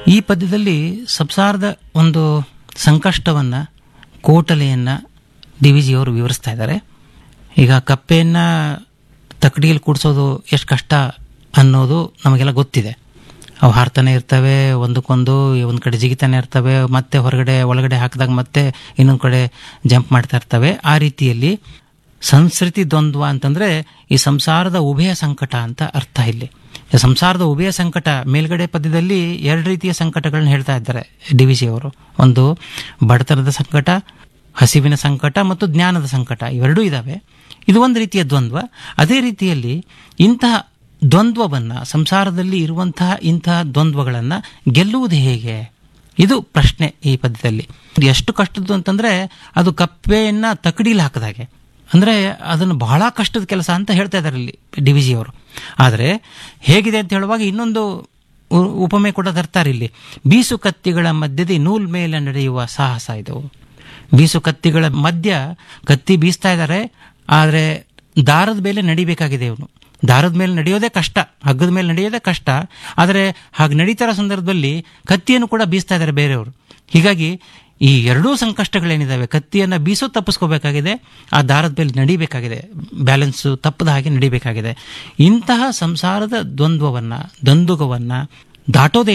ಈ ಪದ್ಯದಲ್ಲಿ ಸಂಸಾರದ ಒಂದು ಸಂಕಷ್ಟವನ್ನ ಕೋಟಲೆಯನ್ನ ಡಿ ವಿ ಜಿಯವರು ವಿವರಿಸ್ತಾ ಇದ್ದಾರೆ ಈಗ ಕಪ್ಪೆಯನ್ನ ತಕಡಿಯಲ್ಲಿ ಕೂಡಿಸೋದು ಎಷ್ಟು ಕಷ್ಟ ಅನ್ನೋದು ನಮಗೆಲ್ಲ ಗೊತ್ತಿದೆ ಅವು ಹಾರ್ತಾನೆ ಇರ್ತವೆ ಒಂದಕ್ಕೊಂದು ಒಂದು ಕಡೆ ಜಿಗಿತಾನೆ ಇರ್ತವೆ ಮತ್ತೆ ಹೊರಗಡೆ ಒಳಗಡೆ ಹಾಕಿದಾಗ ಮತ್ತೆ ಇನ್ನೊಂದು ಕಡೆ ಜಂಪ್ ಮಾಡ್ತಾ ಇರ್ತವೆ ಆ ರೀತಿಯಲ್ಲಿ ಸಂಸ್ಕೃತಿ ದ್ವಂದ್ವ ಅಂತಂದ್ರೆ ಈ ಸಂಸಾರದ ಉಭಯ ಸಂಕಟ ಅಂತ ಅರ್ಥ ಇಲ್ಲಿ ಈ ಸಂಸಾರದ ಉಭಯ ಸಂಕಟ ಮೇಲ್ಗಡೆ ಪದ್ಯದಲ್ಲಿ ಎರಡು ರೀತಿಯ ಸಂಕಟಗಳನ್ನ ಹೇಳ್ತಾ ಇದ್ದಾರೆ ಡಿ ವಿ ಸಿ ಅವರು ಒಂದು ಬಡತನದ ಸಂಕಟ ಹಸಿವಿನ ಸಂಕಟ ಮತ್ತು ಜ್ಞಾನದ ಸಂಕಟ ಇವೆರಡೂ ಇದಾವೆ ಇದು ಒಂದು ರೀತಿಯ ದ್ವಂದ್ವ ಅದೇ ರೀತಿಯಲ್ಲಿ ಇಂತಹ ದ್ವಂದ್ವವನ್ನ ಸಂಸಾರದಲ್ಲಿ ಇರುವಂತಹ ಇಂತಹ ದ್ವಂದ್ವಗಳನ್ನ ಗೆಲ್ಲುವುದು ಹೇಗೆ ಇದು ಪ್ರಶ್ನೆ ಈ ಪದ್ಯದಲ್ಲಿ ಇದು ಎಷ್ಟು ಕಷ್ಟದ್ದು ಅಂತಂದ್ರೆ ಅದು ಕಪ್ಪೆಯನ್ನ ತಕಡಿಲಿ ಹಾಕಿದಾಗೆ ಅಂದ್ರೆ ಅದನ್ನು ಬಹಳ ಕಷ್ಟದ ಕೆಲಸ ಅಂತ ಹೇಳ್ತಾ ಇದ್ದಾರೆ ಇಲ್ಲಿ ಡಿ ವಿ ಜಿ ಅವರು ಆದರೆ ಹೇಗಿದೆ ಅಂತ ಹೇಳುವಾಗ ಇನ್ನೊಂದು ಉ- ಉಪಮೆ ಕೂಡ ತರ್ತಾರೆ ಇಲ್ಲಿ ಬೀಸು ಕತ್ತಿಗಳ ಮಧ್ಯದ ನೂಲ್ ಮೇಲೆ ನಡೆಯುವ ಸಾಹಸ ಇದು ಬೀಸು ಕತ್ತಿಗಳ ಮಧ್ಯ ಕತ್ತಿ ಬೀಸ್ತಾ ಇದ್ದಾರೆ ಆದರೆ ದಾರದ ಮೇಲೆ ನಡಿಬೇಕಾಗಿದೆ ಇವನು ದಾರದ ಮೇಲೆ ನಡೆಯೋದೇ ಕಷ್ಟ ಹಗ್ಗದ ಮೇಲೆ ನಡೆಯೋದೇ ಕಷ್ಟ ಆದರೆ ಹಾಗೆ ನಡೀತಾರೋ ಸಂದರ್ಭದಲ್ಲಿ ಕತ್ತಿಯನ್ನು ಕೂಡ ಬೀಸ್ತಾ ಇದ್ದಾರೆ ಬೇರೆಯವರು ಹೀಗಾಗಿ ಈ ಎರಡೂ ಸಂಕಷ್ಟಗಳೇನಿದಾವೆ ಕತ್ತಿಯನ್ನು ಬೀಸೋ ತಪ್ಪಿಸ್ಕೋಬೇಕಾಗಿದೆ ಆ ದಾರದ ಮೇಲೆ ನಡಿಬೇಕಾಗಿದೆ ಬ್ಯಾಲೆನ್ಸ್ ತಪ್ಪದ ಹಾಗೆ ನಡಿಬೇಕಾಗಿದೆ ಇಂತಹ ಸಂಸಾರದ ದ್ವಂದ್ವವನ್ನ ದಂದುಗವನ್ನ ದಾಟೋದೇ